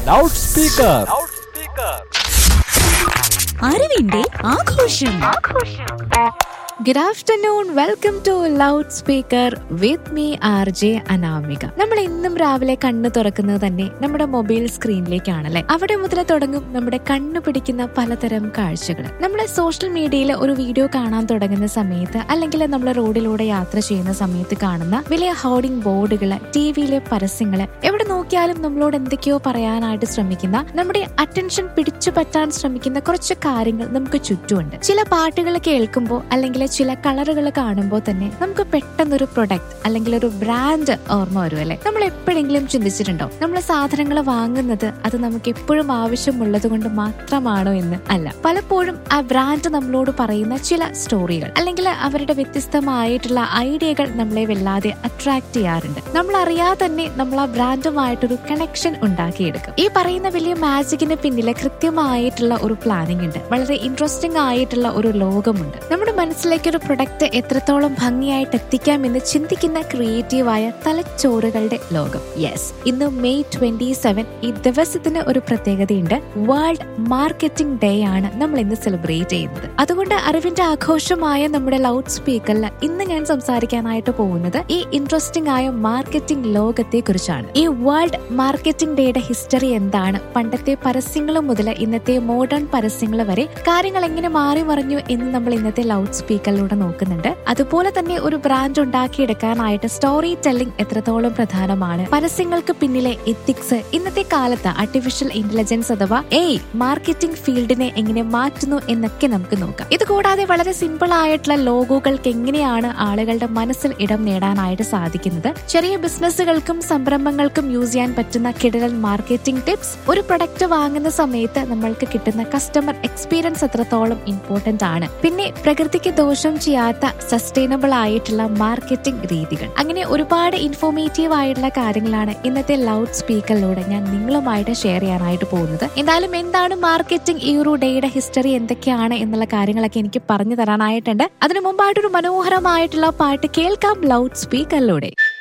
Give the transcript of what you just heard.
loud speaker അറിവിന്റെ ആഘോഷം good afternoon welcome to loud speaker with me R J Anamika നമ്മൾ ഇന്നും രാവിലെ കണ്ണ് തുറക്കുന്നത് തന്നെ നമ്മുടെ മൊബൈൽ സ്ക്രീനിലേക്കാണല്ലേ അവിടെ മുതൽ തുടങ്ങും നമ്മുടെ കണ്ണ് പിടിക്കുന്ന പലതരം കാഴ്ചകൾ നമ്മുടെ സോഷ്യൽ മീഡിയയിൽ ഒരു വീഡിയോ കാണാൻ തുടങ്ങുന്ന സമയത്ത് അല്ലെങ്കിൽ നമ്മൾ റോഡിലൂടെ യാത്ര ചെയ്യുന്ന സമയത്ത് കാണുന്ന വലിയ ഹോർഡിംഗ് ബോർഡുകൾ ടി വിയിലെ പരസ്യങ്ങൾ എവിടെ നോക്കിയാലും നമ്മളോട് എന്തൊക്കെയോ പറയാനായിട്ട് ശ്രമിക്കുന്ന നമ്മുടെ അറ്റൻഷൻ പിടിച്ചു പറ്റാൻ ശ്രമിക്കുന്ന കുറച്ച് കാര്യങ്ങൾ നമുക്ക് ചുറ്റുമുണ്ട് ചില പാട്ടുകൾ കേൾക്കുമ്പോൾ അല്ലെങ്കിൽ ചില കളറുകൾ കാണുമ്പോൾ തന്നെ നമുക്ക് പെട്ടെന്നൊരു പ്രൊഡക്റ്റ് അല്ലെങ്കിൽ ഒരു ബ്രാൻഡ് ഓർമ്മ വരും അല്ലെ നമ്മൾ എപ്പോഴെങ്കിലും ചിന്തിച്ചിട്ടുണ്ടോ നമ്മൾ സാധനങ്ങൾ വാങ്ങുന്നത് അത് നമുക്ക് എപ്പോഴും ആവശ്യമുള്ളത് കൊണ്ട് മാത്രമാണോ എന്ന് അല്ല പലപ്പോഴും ആ ബ്രാൻഡ് നമ്മളോട് പറയുന്ന ചില സ്റ്റോറികൾ അല്ലെങ്കിൽ അവരുടെ വ്യത്യസ്തമായിട്ടുള്ള ഐഡിയകൾ നമ്മളെ വല്ലാതെ അട്രാക്ട് ചെയ്യാറുണ്ട് നമ്മൾ അറിയാതെ തന്നെ നമ്മൾ ആ ബ്രാൻഡുമായിട്ടൊരു കണക്ഷൻ ഉണ്ടാക്കിയെടുക്കും ഈ പറയുന്ന വലിയ മാജിക്കിന് പിന്നിലെ കൃത്യമായിട്ടുള്ള ഒരു പ്ലാനിംഗ് ഉണ്ട് വളരെ ഇൻട്രസ്റ്റിംഗ് ആയിട്ടുള്ള ഒരു ലോകമുണ്ട് നമ്മുടെ മനസ്സിലേക്ക് ഒരു പ്രൊഡക്റ്റ് എത്രത്തോളം ഭംഗിയായിട്ട് എത്തിക്കാം എന്ന് ചിന്തിക്കുന്ന ക്രിയേറ്റീവായ തലച്ചോറുകളുടെ ലോകം യെസ് ഇന്ന് മെയ് ട്വന്റി സെവൻ ഈ ദിവസത്തിന് ഒരു പ്രത്യേകതയുണ്ട് വേൾഡ് മാർക്കറ്റിംഗ് ഡേ ആണ് നമ്മൾ ഇന്ന് സെലിബ്രേറ്റ് ചെയ്യുന്നത് അതുകൊണ്ട് അറിവിന്റെ ആഘോഷമായ നമ്മുടെ ലൗഡ് സ്പീക്കറിൽ ഇന്ന് ഞാൻ സംസാരിക്കാനായിട്ട് പോകുന്നത് ഈ ഇൻട്രസ്റ്റിംഗ് ആയ മാർക്കറ്റിംഗ് ലോകത്തെ കുറിച്ചാണ് ഈ വേൾഡ് മാർക്കറ്റിംഗ് ഡേയുടെ ഹിസ്റ്ററി എന്താണ് പണ്ടത്തെ പരസ്യങ്ങൾ മുതൽ ഇന്നത്തെ മോഡേൺ പരസ്യങ്ങൾ വരെ കാര്യങ്ങൾ എങ്ങനെ മാറി മറിഞ്ഞു എന്ന് നമ്മൾ ഇന്നത്തെ ലൗഡ് സ്പീക്കറിലൂടെ നോക്കുന്നുണ്ട് അതുപോലെ തന്നെ ഒരു ബ്രാൻഡ് ഉണ്ടാക്കിയെടുക്കാനായിട്ട് സ്റ്റോറി ടെല്ലിംഗ് എത്രത്തോളം പ്രധാനമാണ് പരസ്യങ്ങൾക്ക് പിന്നിലെ എത്തിക്സ് ഇന്നത്തെ കാലത്ത് ആർട്ടിഫിഷ്യൽ ഇന്റലിജൻസ് അഥവാ എ മാർക്കറ്റിംഗ് ഫീൽഡിനെ എങ്ങനെ മാറ്റുന്നു എന്നൊക്കെ നമുക്ക് നോക്കാം ഇത് കൂടാതെ വളരെ സിമ്പിൾ ആയിട്ടുള്ള ലോഗോകൾക്ക് എങ്ങനെയാണ് ആളുകളുടെ മനസ്സിൽ ഇടം നേടാനായിട്ട് സാധിക്കുന്നത് ചെറിയ ബിസിനസ്സുകൾക്കും സംരംഭങ്ങൾക്കും യൂസ് ചെയ്യാൻ പറ്റുന്ന കിടലൻ മാർക്കറ്റിംഗ് ടിപ്സ് ഒരു പ്രൊഡക്റ്റ് വാങ്ങുന്ന സമയത്ത് നമ്മൾക്ക് കിട്ടുന്ന കസ്റ്റമർ എക്സ്പീരിയൻസ് എത്രത്തോളം ഇമ്പോർട്ടന്റ് ആണ് പിന്നെ പ്രകൃതിക്ക് ദോഷം ചെയ്യാത്ത സസ്റ്റൈനബിൾ ആയിട്ടുള്ള മാർക്കറ്റിംഗ് രീതികൾ അങ്ങനെ ഒരുപാട് ഇൻഫോർമേറ്റീവ് ആയിട്ടുള്ള കാര്യങ്ങളാണ് ഇന്നത്തെ ലൗഡ് സ്പീക്കറിലൂടെ ഞാൻ നിങ്ങളുമായിട്ട് ഷെയർ ചെയ്യാനായിട്ട് പോകുന്നത് എന്തായാലും എന്താണ് മാർക്കറ്റിംഗ് ഈ ഒരു ഡേയുടെ ഹിസ്റ്ററി എന്തൊക്കെയാണ് എന്നുള്ള കാര്യങ്ങളൊക്കെ എനിക്ക് പറഞ്ഞു തരാനായിട്ടുണ്ട് അതിനു മുമ്പായിട്ടൊരു മനോഹരമായിട്ടുള്ള പാട്ട് കേൾക്കാം ലൗഡ് സ്പീക്കറിലൂടെ